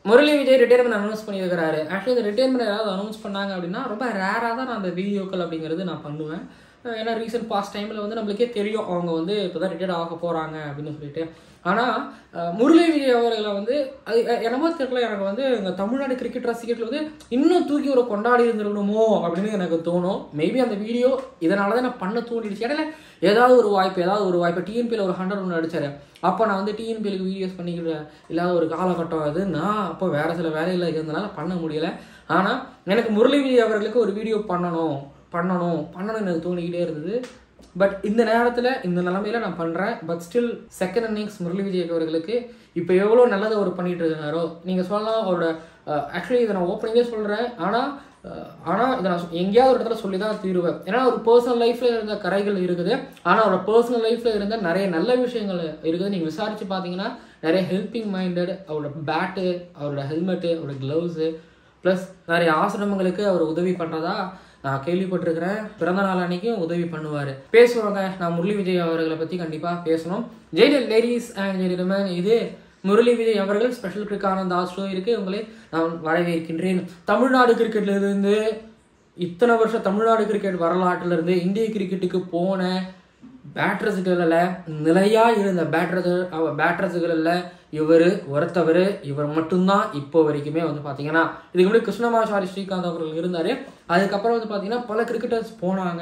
Murali Vijay retirement announce பண்ணியிருக்கிறாரு actually இந்த retirement ஏதாவது அனௌன்ஸ் பண்ணாங்க அப்படின்னா ரொம்ப ரேராக தான் நான் அந்த வீடியோக்கள் அப்படிங்கிறது நான் பண்ணுவேன் அஹ் ஏன்னா ரீசெண்ட் பாஸ்ட் டைமில் வந்து நம்மளுக்கே தெரியும் அவங்க வந்து இப்போ தான் ரிட்டையர்ட் ஆக போகிறாங்க அப்படின்னு சொல்லிட்டு ஆனால் முரளி விஜய் அவர்களை வந்து அது அஹ் என்னமோ தெரியல எனக்கு வந்து இந்த தமிழ்நாடு கிரிக்கெட் ரசிகர்கள் வந்து இன்னும் தூக்கி ஒரு கொண்டாடி இருந்திருக்கணுமோ அப்படின்னு எனக்கு தோணும் மேபி அந்த வீடியோ இதனால தான் நான் பண்ண தோண்டிடுச்சு இடையில ஏதாவது ஒரு வாய்ப்பு ஏதாவது ஒரு வாய்ப்பு டிஎன்பியில் ஒரு ஹண்ட்ரட் ஒன்று அடிச்சாரு அப்போ நான் வந்து டிஎன்பிஎலுக்கு வீடியோஸ் பண்ணிக்கிற இல்லாத ஒரு காலகட்டம் அது நான் அப்போ வேறு சில வேலையில் இருந்தனால பண்ண முடியல ஆனால் எனக்கு முரளி விஜய் அவர்களுக்கு ஒரு வீடியோ பண்ணணும் பண்ணணும் பண்ணணும் எனக்கு தோணிக்கிட்டே இருந்தது பட் இந்த நேரத்தில் இந்த நிலமையில நான் பண்ணுறேன் but still second innings Murali Vijay அவர்களுக்கு இப்போ எவ்வளோ நல்லதை அவர் பண்ணிட்டு இருக்காரோ நீங்கள் சொல்லலாம் அவரோட ஆக்சுவலி இதை நான் ஓப்பனிங்கே சொல்கிறேன் ஆனால் ஆனால் இதை நான் சொ- எங்கேயாவது ஒரு இடத்துல சொல்லி தான் தீருவேன் ஏன்னா ஒரு பர்சனல் லைஃப்பில் இருந்த கரைகள் இருக்குது ஆனால் அவரோட பர்சனல் லைஃப்பில் இருந்த நிறைய நல்ல விஷயங்கள் இருக்குது நீங்கள் விசாரித்து பார்த்தீங்கன்னா நிறைய ஹெல்பிங் மைண்டட் அவரோட பேட்டு அவரோட ஹெல்மெட்டு அவரோட க்ளவுஸு ப்ளஸ் நிறைய ஆசிரமங்களுக்கு அவர் உதவி பண்ணுறதா நான் கேள்விப்பட்டிருக்கிறேன் பிறந்த நாள் அன்னைக்கும் உதவி பண்ணுவார் பேசுவாங்க நான் முரளி விஜய் அவர்களை பற்றி கண்டிப்பாக பேசணும் ஜெயிலர் லேடிஸ் அண்ட் ஜெயிலர்மேன் இது முரளி விஜய் அவர்கள் ஸ்பெஷல் கிரிக் ஆனந்த் ஆஸ்ட்ரோ இருக்கு உங்களை நான் வரவேற்கின்றேன் தமிழ்நாடு கிரிக்கெட்ல இருந்து இத்தனை வருஷம் தமிழ்நாடு கிரிக்கெட் வரலாற்றுல இருந்து இந்திய கிரிக்கெட்டுக்கு போன பேட்டர்ஸுகளில் நிலையா இருந்த பேட்டர்ஸ் பேட்டர்ஸுகளில் இவர் ஒருத்தவர் இவர் மட்டும்தான் இப்போ வரைக்குமே வந்து பார்த்தீங்கன்னா இதுக்கு முன்னாடி கிருஷ்ணமாச்சாரி ஸ்ரீகாந்த் அவர்கள் இருந்தார் அதுக்கப்புறம் வந்து பார்த்தீங்கன்னா பல கிரிக்கெட்டர்ஸ் போனாங்க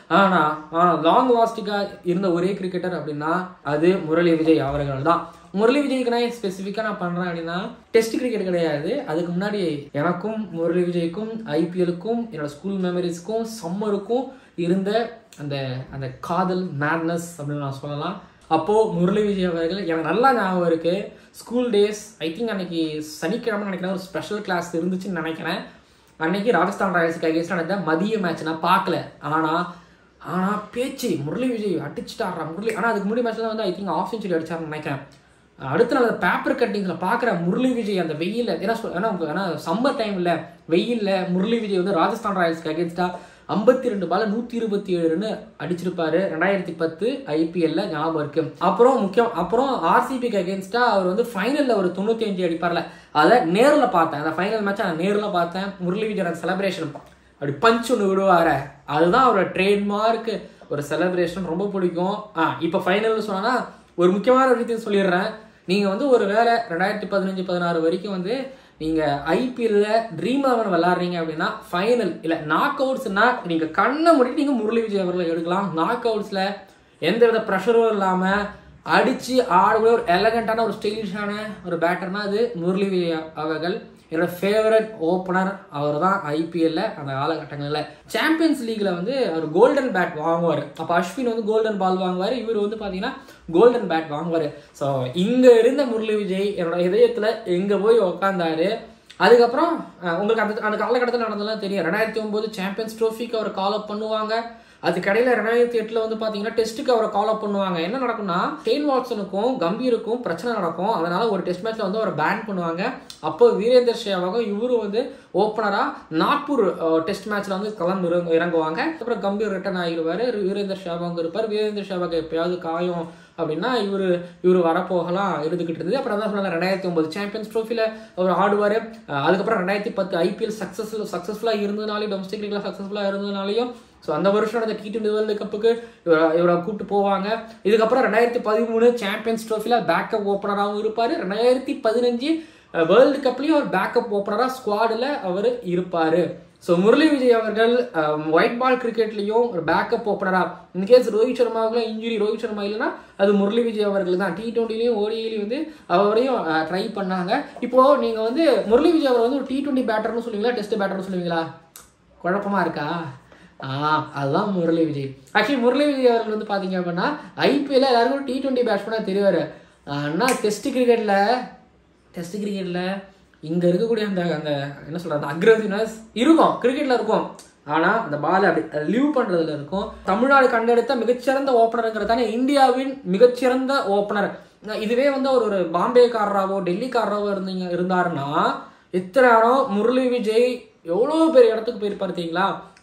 ஆனால் லாங் வாஸ்டிக்காக இருந்த ஒரே கிரிக்கெட்டர் அப்படின்னா அது முரளி விஜய் அவர்கள் தான் முரளி விஜய்க்கு நான் ஸ்பெசிஃபிக்காக நான் பண்ணுறேன் அப்படின்னா டெஸ்ட் கிரிக்கெட் கிடையாது அதுக்கு முன்னாடி எனக்கும் முரளி விஜய்க்கும் ஐபிஎலுக்கும் என்னோட ஸ்கூல் மெமரிஸ்க்கும் சம்மருக்கும் இருந்த அந்த அந்த காதல் மேட்னஸ் அப்படின்னு நான் சொல்லலாம் அப்போது முரளி விஜய் அவர்கள் எனக்கு நல்லா ஞாபகம் இருக்கு ஸ்கூல் டேஸ் ஐ திங்க் அன்னைக்கு சனிக்கிழமை நினைக்கிறேன் ஒரு ஸ்பெஷல் கிளாஸ் இருந்துச்சுன்னு நினைக்கிறேன் அன்னைக்கு ராஜஸ்தான் ராயல்ஸுக்கு அகேன்ஸ்ட் நடந்த மதிய மேட்ச் நான் பார்க்கல ஆனால் ஆனால் பேச்சு முரளி விஜய் அடிச்சுட்டாரா முரளி ஆனால் அதுக்கு முன்னாடி மேட்ச்ல வந்து ஐ திங்க் ஆஃப் செஞ்சுரி அடிச்சாருன்னு நினைக்கிறேன் அடுத்த நாள் பேப்பர் கட்டிங்ஸில் பார்க்குற முரளி விஜய் அந்த வெயிலில் ஏன்னா சொ- ஏன்னா உங்களுக்கு- ஏன்னா சம்மர் டைமில் வெயிலில் முரளி விஜய் வந்து ராஜஸ்தான் ராயல்ஸ்க்கு அகேன்ஸ்டாக ஐம்பத்தி ரெண்டு பால நூற்றி இருபத்தி ஏழு ரன் அடிச்சிருப்பாரு ரெண்டாயிரத்தி பத்து ஐபிஎல்ல ஞாபகம் இருக்கு அப்புறம் முக்கியம் அப்புறம் ஆர்சிபிக்கு அகேன்ஸ்டா அவர் வந்து ஃபைனலில் ஒரு தொண்ணூற்றி அஞ்சு அடிப்பார்ல அதை நேரில் பார்த்தேன் அந்த ஃபைனல் மேட்ச் நான் நேரில் பார்த்தேன் முரளி விஜய் செலிப்ரேஷன் அப்படி பஞ்ச் ஒன்று விடுவார அதுதான் அவரோட ட்ரேட்மார்க் ஒரு செலிப்ரேஷன் ரொம்ப பிடிக்கும் ஆ இப்போ ஃபைனல்னு சொன்னா ஒரு முக்கியமான ஒரு விஷயத்தையும் சொல்லிடுறேன் நீங்கள் வந்து ஒரு வேளை ரெண்டாயிரத்தி பதினஞ்சு பதினாறு வரைக்கும் வந்து நீங்கள் ஐபிஎல்ல ட்ரீம் லெவன் விளாட்றீங்க அப்படின்னா ஃபைனல் இல்லை நாக் அவுட்ஸ்னா நீங்கள் கண்ணை மூடிட்டு நீங்கள் முரளி விஜய் அவர்களை எடுக்கலாம் நாக் அவுட்ஸில் எந்த வித ப்ரெஷரும் இல்லாமல் அடித்து ஆடக்கூடிய ஒரு எலகண்டான ஒரு ஸ்டைலிஷான ஒரு பேட்டர்னா அது முரளி விஜய் அவர்கள் என்னோட ஃபேவரட் ஓப்பனர் அவர் தான் ஐபிஎல்ல அந்த காலகட்டங்களில் சாம்பியன்ஸ் லீக்ல வந்து அவர் கோல்டன் பேட் வாங்குவார் அப்போ அஸ்வின் வந்து கோல்டன் பால் வாங்குவார் இவர் வந்து பார்த்தீங்கன்னா கோல்டன் பேட் வாங்குவார் ஸோ இங்கே இருந்த முரளி விஜய் என்னோட இதயத்தில் எங்கே போய் உக்காந்தாரு அதுக்கப்புறம் அஹ், உங்களுக்கு அந்த அந்த காலகட்டத்தில் நடந்ததெல்லாம் தெரியும் ரெண்டாயிரத்தி ஒன்பது சாம்பியன்ஸ் ட்ரோஃபிக்கு அவர் கால் அப் பண்ணுவாங்க அதுக்கு இடையில ரெண்டாயிரத்தி எட்டுல வந்து பாத்தீங்கன்னா டெஸ்ட்டுக்கு அவரை கால் அப் பண்ணுவாங்க என்ன நடக்கும்னா ஷெயின் வாட்சனுக்கும் கம்பீருக்கும் பிரச்சனை நடக்கும் அதனால ஒரு டெஸ்ட் மேட்ச்ல வந்து அவரை பேன் பண்ணுவாங்க அப்போ வீரேந்தர் சேவாகும் இவரும் வந்து ஓப்பனரா நாக்பூர் டெஸ்ட் மேட்ச்ல வந்து கலந்து இறங்கு- இறங்குவாங்க அப்புறம் கம்பீர் ரிட்டர்ன் ஆகிடுவாரு வீரேந்தர் சேவாங்க இருப்பார் வீரேந்தர் சேவாக்கு எப்பயாவது காயம் அப்படின்னா இவர் இவர் வரப்போகலாம் இருந்துகிட்டு இருந்தது அப்புறம் தான் சொன்னாங்க ரெண்டாயிரத்தி ஒன்பது சாம்பியன்ஸ் ட்ரோஃபியில் அவர் ஆடுவார் அதுக்கப்புறம் ரெண்டாயிரத்தி பத்து ஐபிஎல் சக்ஸஸ் சக்ஸஸ்ஃபுல்லாக இருந்ததுனாலையும் டொமஸ்டிக் லீக்ல சக்ஸஸ்ஃபுல்லாக இருந்ததுனாலையும் ஸோ அந்த வருஷம் நடந்த டி டுவெண்ட்டி வேர்ல்டு கப்புக்கு இவரை இவரை கூப்பிட்டு போவாங்க இதுக்கப்புறம் ரெண்டாயிரத்தி பதிமூணு சாம்பியன்ஸ் ட்ரோஃபியில் பேக்கப் ஓப்பனராகவும் இருப்பார் ரெண்டாயிரத்தி பதினஞ்சு வேர்ல்டு கப்லேயும் அவர் பேக்கப் ஓப்பனராக ஸ்குவாடில் அவர் இருப்பார் ஸோ முரளி விஜய் அவர்கள் ஒயிட் பால் கிரிக்கெட்லையும் ஒரு பேக்கப் ஓப்பனராக இன்கேஸ் ரோஹித் சர்மாவுக்குலாம் இன்ஜுரி ரோஹித் சர்மா இல்லைன்னா அது முரளி விஜய் அவர்கள் தான் டி டுவெண்ட்டிலையும் ஓடியிலையும் வந்து அவரையும் ட்ரை பண்ணாங்க இப்போ நீங்கள் வந்து முரளி விஜய் அவர் வந்து ஒரு டி டுவெண்ட்டி பேட்டர்னு சொல்லுவீங்களா டெஸ்ட் பேட்டர்னு சொல்லுவீங்களா குழப்பமா இருக்கா ஆ அதுதான் முரளி விஜய் ஆக்சுவலி முரளி விஜய் அவர்கள் வந்து பார்த்தீங்க அப்படின்னா ஐபிஎல்ல எல்லாருக்கும் டி டுவெண்ட்டி பேட்ஸ்மேனாக தெரிவார் ஆனால் டெஸ்ட் கிரிக்கெட்டில் டெஸ்ட் கிரிக்கெட்டில் இங்கே இருக்கக்கூடிய அந்த அந்த என்ன சொல்கிறது அந்த அக்ரஸிவ்னஸ் இருக்கும் கிரிக்கெட்டில் இருக்கும் ஆனால் அந்த பாலை அப்படி லீவ் பண்ணுறதுல இருக்கும் தமிழ்நாடு கண்டெடுத்த மிகச்சிறந்த ஓப்பனருங்கிறது தானே இந்தியாவின் மிகச்சிறந்த ஓப்பனர் இதுவே வந்து அவர் ஒரு பாம்பேக்காரராவோ டெல்லிக்காரராவோ இருந்தீங்க இருந்தாருன்னா இத்தனை நேரம் முரளி விஜய் எவ்வளோ பெரிய இடத்துக்கு போயிருப்பாரு தெரியுங்களா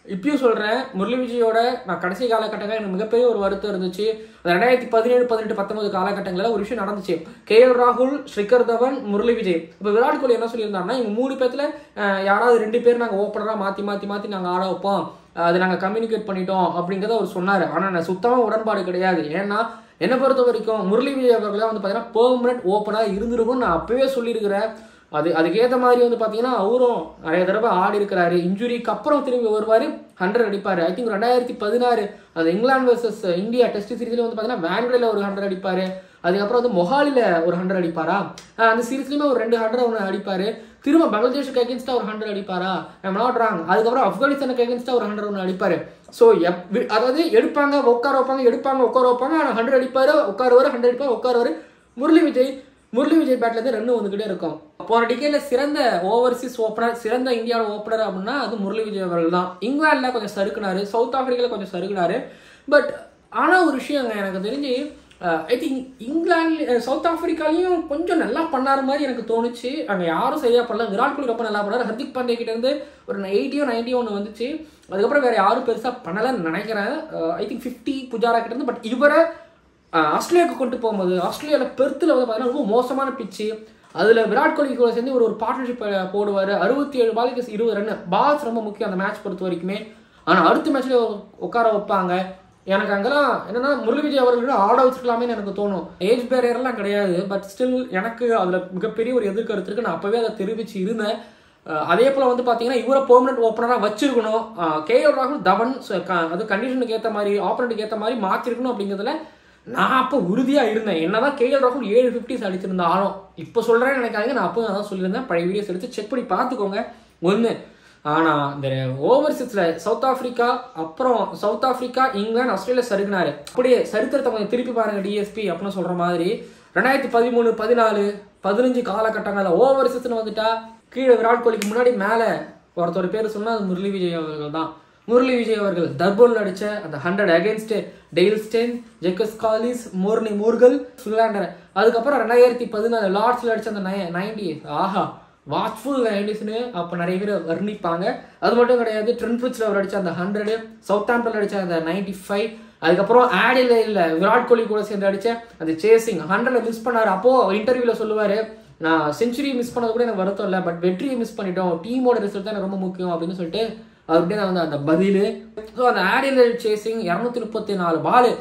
இப்பயும் சொல்கிறேன் முரளி விஜயோட நான் கடைசி காலகட்டங்கள் எனக்கு மிகப்பெரிய ஒரு வருத்தம் இருந்துச்சு அது ரெண்டாயிரத்தி பதினேழு பதினெட்டு பத்தொன்பது காலகட்டங்களில் ஒரு விஷயம் நடந்துச்சு கே எல் ராகுல் ஸ்ரீகர் தவன் முரளி விஜய் இப்போ விராட் கோலி என்ன சொல்லியிருந்தாருன்னா இவங்க மூணு பேர்த்துல அஹ், யாராவது ரெண்டு பேர் நாங்கள் ஓப்பனராக மாற்றி மாற்றி மாற்றி நாங்கள் ஆட வைப்போம் அது நாங்கள் கம்யூனிகேட் பண்ணிட்டோம் அப்படிங்கிறத அவர் சொன்னார் ஆனால் நான் சுத்தமாக உடன்பாடு கிடையாது ஏன்னா என்னை பொறுத்த வரைக்கும் முரளி விஜய் அவர்களே வந்து பார்த்தீங்கன்னா பெர்மனன்ட் ஓப்பனாக இருந்திருக்கும்னு நான் அப்பவே சொல்லியிருக்கிறேன் அது அதுக்கேற்ற மாதிரி வந்து பார்த்தீங்கன்னா அவரும் நிறைய தடவை ஆடி இருக்கிறாரு இன்ஜுரிக்கு அப்புறம் திரும்பி வருவார் ஹண்ட்ரட் அடிப்பார் ஐ திங்க் ரெண்டாயிரத்தி பதினாறு அந்த இங்கிலாந்து வர்சஸ் இந்தியா டெஸ்ட் சீரீஸ்ல வந்து பார்த்தீங்கன்னா வேண்ட்ரில் ஒரு ஹண்ட்ரட் அடிப்பார் அதுக்கப்புறம் வந்து மொஹாலில ஒரு ஹண்ட்ரட் அடிப்பாரா ஆஹ் அந்த சீரீஸ்லையுமே ஒரு ரெண்டு ஹண்ட்ரட் ஒன்று அடிப்பார் திரும்ப பங்களாதேஷுக்கு அகேன்ஸ்டாக ஒரு ஹண்ட்ரட் அடிப்பாரா ஐம் நாட் ராங் அதுக்கப்புறம் ஆப்கானிஸ்தானுக்கு அகேன்ஸ்டாக ஒரு ஹண்ட்ரட் ஒன்று அடிப்பார் ஸோ எப் வி- அதாவது எடுப்பாங்க உட்கார வைப்பாங்க எடுப்பாங்க உட்கார வைப்பாங்க ஆனால் ஹண்ட்ரட் அடிப்பார் உட்காருவார் ஹண்ட்ரட் அடிப்பார் உட்காருவார் முரளி விஜய் முரளி விஜய் பேட்ல இருந்து ரன் வந்துகிட்டே இருக்கும் போன டிகேல சிறந்த ஓவர்சீஸ் ஓப்பனர் சிறந்த இந்தியாவோட ஓப்பனர் அப்படின்னா அது முரளி விஜய் அவர்கள் தான் இங்கிலாந்துல கொஞ்சம் சறுக்குனாரு சவுத் ஆப்பிரிக்கால கொஞ்சம் சறுக்குனாரு பட் ஆனா ஒரு விஷயங்க எனக்கு தெரிஞ்சு ஐ திங்க் இங்கிலாந்து சவுத் ஆப்பிரிக்காலையும் கொஞ்சம் நல்லா பண்ணாரு மாதிரி எனக்கு தோணுச்சு அங்கே யாரும் சரியா பண்ணல விராட் கோலி ரொம்ப நல்லா பண்ணாரு ஹர்திக் பாண்டே கிட்ட இருந்து ஒரு எயிட்டியோ நைன்ட்டியோ ஒன்று வந்துச்சு அதுக்கப்புறம் வேற யாரும் பெருசா பண்ணலன்னு நினைக்கிறேன் ஐ திங்க் ஃபிஃப்டி புஜாரா கிட்ட இருந்து பட் இவரை ஆஹ் ஆஸ்திரேலியாவுக்கு கொண்டு போகும்போது ஆஸ்திரேலியாவில் பெர்த்தில் வந்து பார்த்தீங்கன்னா ரொம்ப மோசமான பிச்சு அதில் விராட் கோலி கூட சேர்ந்து ஒரு ஒரு பார்ட்னர்ஷிப் போடுவார் அறுபத்தி ஏழு பாலுக்கு இருபது ரன் பால்ஸ் ரொம்ப முக்கியம் அந்த மேட்ச் பொறுத்த வரைக்குமே ஆனால் அடுத்த மேட்ச்ல உட்கார வைப்பாங்க எனக்கு அங்கெல்லாம் என்னன்னா முரளி விஜய் அவர்களோட ஆட வச்சிருக்கலாமேன்னு எனக்கு தோணும் ஏஜ் பேரியர்லாம் கிடையாது பட் ஸ்டில் எனக்கு அதில் மிகப்பெரிய ஒரு எதிர்கருத்து இருக்கு நான் அப்போவே அதை தெரிவிச்சு இருந்தேன் அஹ் அதே போல் வந்து பார்த்தீங்கன்னா இவரை பெர்மனன்ட் ஓப்பனராக வச்சிருக்கணும் கே எல் ராகுல் தவன் so க- அது கண்டிஷனுக்கு ஏற்ற மாதிரி ஆப்பரண்ட்டுக்கு ஏற்ற மாதிரி மாற்றிருக்கணும் அப்படிங்கிறதுல நான் அப்போ உறுதியாக இருந்தேன் என்னதான் கே எல் ராகுல் ஏழு ஃபிஃப்டிஸ் அடிச்சிருந்தாலும் இப்போ சொல்கிறேன்னு நினைக்காதீங்க நான் அப்போ அதான் சொல்லியிருந்தேன் பழைய வீடியோஸ் எடுத்து செக் பண்ணி பார்த்துக்கோங்க ஒன்று ஆனால் இந்த ஓவர்சீஸில் சவுத் ஆஃப்ரிக்கா அப்புறம் சவுத் ஆஃப்ரிக்கா இங்கிலாந்து ஆஸ்திரேலியா சருகினாரு அப்படியே சரித்திரத்தை கொஞ்சம் திருப்பி பாருங்க டிஎஸ்பி அப்படின்னு சொல்கிற மாதிரி ரெண்டாயிரத்தி பதிமூணு பதினாலு பதினஞ்சு காலகட்டங்களில் ஓவர்சீஸ்னு வந்துட்டா கீழே விராட் கோலிக்கு முன்னாடி மேலே ஒருத்தர் பேர் சொன்னால் அது முரளி விஜய் அவர்கள் தான் முரளி விஜய் அவர்கள் தர்போல் நடிச்ச அந்த hundred against Dale Steyn Jacques Kallis Morne Morkel சுல்லாண்டர் அதுக்கப்புறம் ரெண்டாயிரத்தி பதினாலு லார்ட்ஸ்ல அடிச்ச அந்த நைன்டி ஆஹா வாட்ச்ஃபுல் நைன்டிஸ்னு அப்போ நிறைய பேர் வர்ணிப்பாங்க அது மட்டும் கிடையாது ட்ரென்ஃபிட்ஸில் அவர் அடிச்ச அந்த ஹண்ட்ரடு சவுத் ஆம்பிள் அடிச்ச அந்த நைன்டி ஃபைவ் அதுக்கப்புறம் ஆடில் இல்லை விராட் கோலி கூட சேர்ந்து அடிச்ச அந்த சேசிங் ஹண்ட்ரட் மிஸ் பண்ணாரு அப்போ இன்டர்வியூல சொல்லுவாரு நான் செஞ்சுரி மிஸ் பண்ணது கூட எனக்கு வருத்தம் இல்லை பட் வெற்றியை மிஸ் பண்ணிட்டோம் டீமோட ரிசல்ட் தான் எனக்கு ரொம்ப முக்கியம் அப்படின்னு சொல்லிட்டு அவர்கிட்ட நான் வந்து அந்த பதில் ஸோ அந்த ஆடியல் சேசிங் இரநூத்தி முப்பத்தி நாலு பால்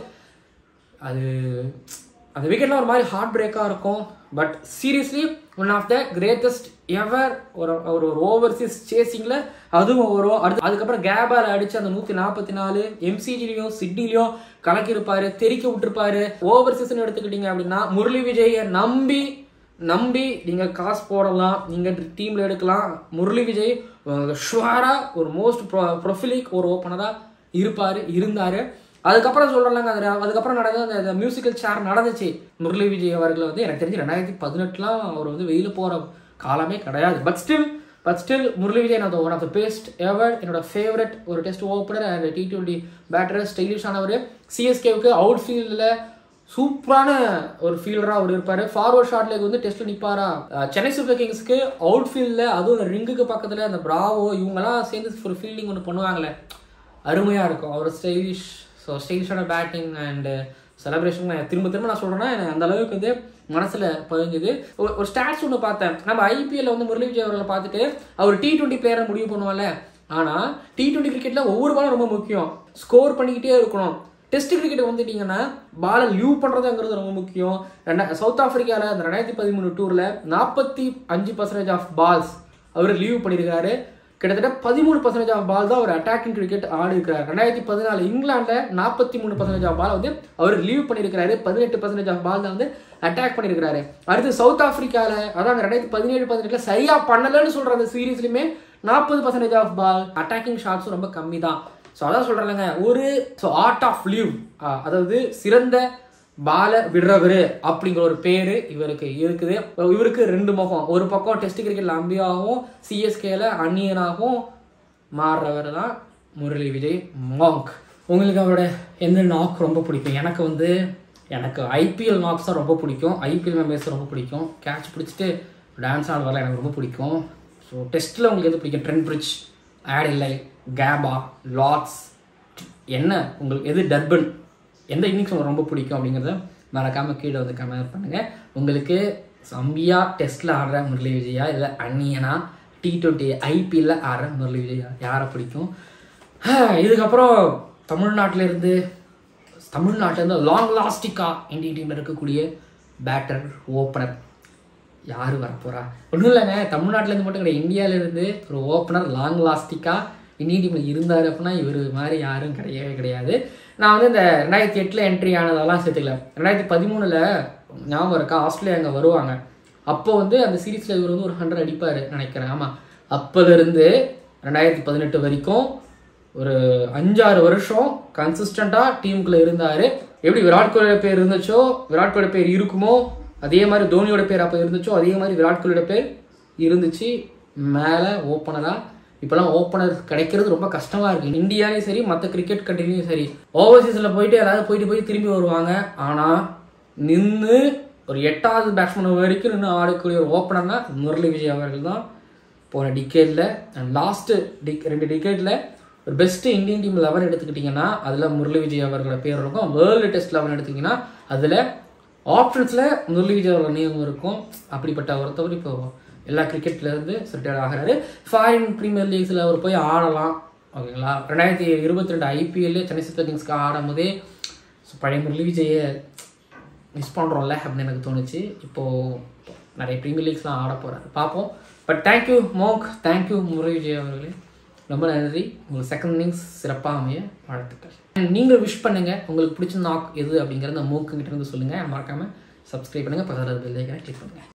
அது அந்த விக்கெட்லாம் ஒரு மாதிரி ஹார்ட் பிரேக்காக இருக்கும் but seriously one of the greatest ever ஒரு ஒரு ஒரு ஓவர்சீஸ் சேசிங்கில் அதுவும் வரும் அடுத்து அதுக்கப்புறம் கேபால் அடிச்சு அந்த நூற்றி நாற்பத்தி நாலு எம்சிஜிலையும் சிட்னிலையும் கலக்கியிருப்பாரு தெறிக்க விட்டுருப்பாரு ஓவர்சீஸ்னு எடுத்துக்கிட்டீங்க அப்படின்னா முரளி விஜயை நம்பி நம்பி நீங்க காசு போடலாம் நீங்க டீம்ல எடுக்கலாம் முரளி விஜய் ஷுவரா ஒரு மோஸ்ட் ப்ரொஃபிலிக் ஒரு ஓப்பனரா இருப்பாரு இருந்தாரு அதுக்கப்புறம் சொல்றேன்லங்க அது அதுக்கப்புறம் நடந்த அந்த மியூசிக்கல் சேர் நடந்துச்சு முரளி விஜய் அவர்கள் வந்து எனக்கு தெரிஞ்சு ரெண்டாயிரத்தி பதினெட்டுலாம் அவர் வந்து வெயில போற காலமே கிடையாது but still but still Murali Vijay நான் one of the best ever என்னோட ஃபேவரட் ஒரு test opener and T twenty batter ஸ்டைலிஷானவர் சிஎஸ்கேவுக்கு அவுட் ஃபீல்டில் சூப்பரான ஒரு ஃபீல்டராக அவர் இருப்பார் ஃபார்வர்ட் ஷாட் லெக் வந்து டெஸ்ட்டில் நிற்பாரா சென்னை சூப்பர் கிங்ஸ்க்கு அவுட் ஃபீல்டில் அதுவும் அந்த ரிங்குக்கு பக்கத்தில் அந்த பிராவோ இவங்கெல்லாம் சேர்ந்து ஒரு ஃபீல்டிங் ஒன்று பண்ணுவாங்களே அருமையாக இருக்கும் அவர் ஸ்டைலிஷ் ஸோ ஸ்டைலிஷான பேட்டிங் அண்டு செலப்ரேஷன் நான் திரும்ப திரும்ப நான் சொல்கிறேன்னா எனக்கு அந்த அளவுக்கு வந்து மனசில் பதிஞ்சுது ஒரு ஒரு ஸ்டாட்ஸ் ஒன்று பார்த்தேன் நம்ம ஐபிஎல்ல வந்து முரளி விஜய் அவர்களை பார்த்துட்டு அவர் டி டுவெண்ட்டி பிளேயரை முடிவு பண்ணுவாங்கல்ல ஆனால் டி டுவெண்ட்டி கிரிக்கெட்டில் ஒவ்வொரு பாலும் ரொம்ப முக்கியம் ஸ்கோர் பண்ணிக்கிட்டே இருக்கணும் டெஸ்ட் கிரிக்கெட் வந்துட்டீங்கன்னா பாலை லீவ் பண்ணுறதுங்கிறது ரொம்ப முக்கியம் ரெண்டா சவுத் ஆஃப்ரிக்காவில் அந்த ரெண்டாயிரத்தி பதிமூணு டூரில் நாற்பத்தி அஞ்சு பர்சன்டேஜ் ஆஃப் பால்ஸ் அவர் லீவ் பண்ணியிருக்காரு கிட்டத்தட்ட பதிமூணு பர்சன்டேஜ் ஆஃப் பால் தான் அவர் அட்டாக்கிங் கிரிக்கெட் ஆடி இருக்கிறார் ரெண்டாயிரத்தி பதினாலு இங்கிலாண்டில் நாற்பத்தி மூணு பர்சன்டேஜ் ஆஃப் பால் வந்து அவர் லீவ் பண்ணியிருக்காரு பதினெட்டு பர்சன்டேஜ் ஆஃப் பால் தான் வந்து அட்டாக் பண்ணியிருக்காரு அடுத்து சவுத் ஆஃப்ரிக்காவில் அதான் ரெண்டாயிரத்தி பதினேழு பதினெட்டில் சரியா பண்ணலன்னு சொல்ற அந்த சீரீஸ்லையுமே நாற்பது பர்சன்டேஜ் ஆஃப் பால் அட்டாக்கிங் ஷாட்ஸும் ரொம்ப கம்மி தான் ஸோ அதான் சொல்கிறேங்க ஒரு ஸோ ஆர்ட் ஆஃப் லீவ் அதாவது சிறந்த பால விடுறவர் அப்படிங்கிற ஒரு பேரு இவருக்கு இருக்குது இவருக்கு ரெண்டு முகம் ஒரு பக்கம் டெஸ்ட் கிரிக்கெட்ல அம்பியாகவும் சிஎஸ்கேல அந்நியனாகவும் மாறுறவர் தான் முரளி விஜய் மாங்க் உங்களுக்கு அவரோட எந்த நாக் ரொம்ப பிடிக்கும் எனக்கு வந்து எனக்கு ஐபிஎல் நாக்ஸ் தான் ரொம்ப பிடிக்கும் ஐபிஎல் மெம்பர்ஸ் ரொம்ப பிடிக்கும் கேட்ச் பிடிச்சிட்டு டான்ஸ் ஆடுறதெல்லாம் எனக்கு ரொம்ப பிடிக்கும் ஸோ டெஸ்ட்டில் உங்களுக்கு எது பிடிக்கும் ட்ரெண்ட் பிரிட்ஜ் ஆட் இல்லை கேபா லாட்ஸ் என்ன உங்களுக்கு எது டர்பன் எந்த இன்னிங்ஸ் உங்களுக்கு ரொம்ப பிடிக்கும் அப்படிங்கிறத மறக்காமல் கீழே வந்து கமெண்ட் பண்ணுங்கள் உங்களுக்கு சம்பியா டெஸ்ட்டில் ஆடுற முரளி விஜயா இல்லை அந்நியனா டி டுவெண்ட்டி ஐபிஎல்ல ஆடுற முரளி விஜயா யாரை பிடிக்கும் இதுக்கப்புறம் தமிழ்நாட்டில இருந்து தமிழ்நாட்டிலேருந்து லாங் லாஸ்டிக்காக இந்தியன் டீமில் இருக்கக்கூடிய பேட்டர் ஓப்பனர் யார் வரப்போறா ஒன்றும் இல்லைங்க தமிழ்நாட்டிலேருந்து மட்டும் கிடையாது இந்தியாவிலேருந்து ஒரு ஓப்பனர் லாங் லாஸ்டிக்காக இந்தியன் டீமில் இருந்தார் அப்படின்னா இவர் மாதிரி யாரும் கிடையவே கிடையாது நான் வந்து இந்த ரெண்டாயிரத்தி எட்டில் என்ட்ரி ஆனதெல்லாம் சேர்த்துக்கல ரெண்டாயிரத்தி பதிமூணில் ஞாபகம் இருக்கா ஆஸ்திரேலியா அங்கே வருவாங்க அப்போ வந்து அந்த சீரீஸில் இவர் வந்து ஒரு ஹண்ட்ரட் அடிப்பார் நினைக்கிறேன் ஆமாம் அப்போலேருந்து ரெண்டாயிரத்தி பதினெட்டு வரைக்கும் ஒரு அஞ்சாறு வருஷம் கன்சிஸ்டண்ட்டாக டீமுக்குள்ளே இருந்தார் எப்படி விராட் கோலியோட பேர் இருந்துச்சோ விராட் கோலியோட பேர் இருக்குமோ அதே மாதிரி தோனியோட பேர் அப்போ இருந்துச்சோ அதே மாதிரி விராட் கோலியோட பேர் இருந்துச்சு மேலே ஓப்பனராக இப்போலாம் ஓப்பனர் கிடைக்கிறது ரொம்ப கஷ்டமாக இருக்குது இந்தியாலையும் சரி மற்ற கிரிக்கெட் கண்ட்ரிலையும் சரி ஓவர்சீஸில் போயிட்டு எல்லாரும் போயிட்டு போய் திரும்பி வருவாங்க ஆனால் நின்று ஒரு எட்டாவது பேட்ஸ்மேன் வரைக்கும் நின்று ஆடக்கூடிய ஒரு ஓப்பனர்னா முரளி விஜய் அவர்கள் தான் போன டிக்கெட்டில் அண்ட் லாஸ்ட்டு டிக் ரெண்டு டிக்கெட்டில் ஒரு பெஸ்ட்டு இந்தியன் டீம் லெவன் எடுத்துக்கிட்டிங்கன்னா அதில் முரளி விஜய் அவர்களோட பேர் இருக்கும் வேர்ல்டு டெஸ்ட் லெவன் எடுத்திங்கன்னா அதில் ஆப்ஷன்ஸில் முரளி விஜய் அவர்கள் நேம் இருக்கும் அப்படிப்பட்ட ஒருத்தவர் இப்போ எல்லா கிரிக்கெட்லேருந்து ரிட்டையர்ட் ஆகிறாரு ஃபாரின் ப்ரீமியர் லீக்ஸில் அவர் போய் ஆடலாம் ஓகேங்களா ரெண்டாயிரத்தி இருபத்தி ரெண்டு ஐபிஎல்ல சென்னை சூப்பர் கிங்ஸ்க்கு ஆடும் போதே ஸோ பழைய முரளி விஜயை மிஸ் பண்ணுறோம்ல அப்படின்னு எனக்கு தோணுச்சு இப்போது நிறைய ப்ரீமியர் லீக்ஸ்லாம் ஆட போகிறாரு பார்ப்போம் பட் தேங்க்யூ மோக் தேங்க்யூ முரளி விஜய் அவர்களே ரொம்ப நன்றி உங்களுக்கு செகண்ட் இன்னிங்ஸ் சிறப்பாக அமைய வாழ்த்துக்கள் And நீங்கள் விஷ் பண்ணுங்கள் உங்களுக்கு பிடிச்ச நாக் எது அப்படிங்கிறத மூக்கு கிட்ட இருந்து சொல்லுங்கள் மறக்காமல் சப்ஸ்கிரைப் பண்ணுங்கள் பக்கத்தில் பெல் ஐக்கனை கிளிக் பண்ணுங்கள்